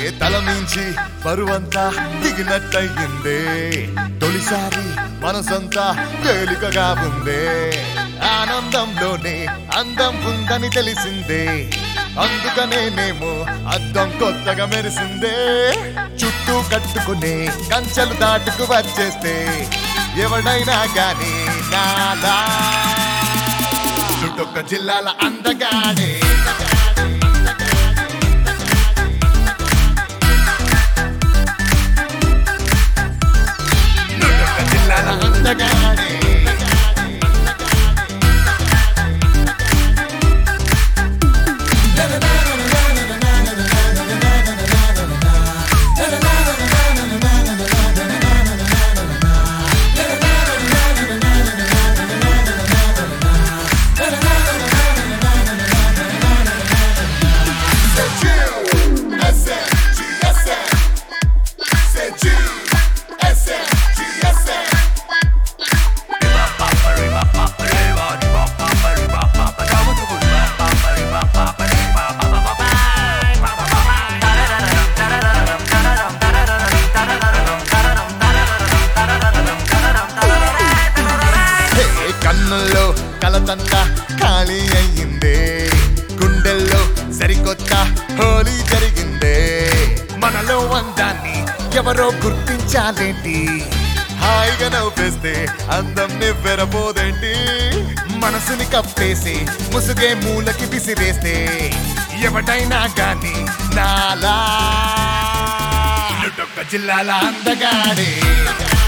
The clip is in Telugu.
తల మించి బరువంతా దిగినట్టయిందే తొలిసారి మనసంతా తేలికగా ఉందే ఆనందంలోనే అందం ఉందని తెలిసిందే అందుకనేనేమో అద్దం కొత్తగా మెరిసిందే చుట్టూ కట్టుకునే కంచెలు దాటుకు వచ్చేస్తే ఎవడైనా గాని నాలా చుట్టొక్క జిల్లాల అందగాడే చుట్టొక్క జిల్లాల అందగాడే హే, కన్నుల్లో కలతంతా ఖాళీ అయ్యిందే గుండెల్లో సరికొత్త హోలీ జరిగిందే మనలో అందాన్ని ఎవరో గుర్తించాలేంటి హాయిగా నవ్వేస్తే అందం నివ్వెరపోదేంటి మనసుని కప్పేసి ముసుగే మూలకి విసిరేస్తే ఎవడైనా గాని నాలా జిల్లాల అందగాడే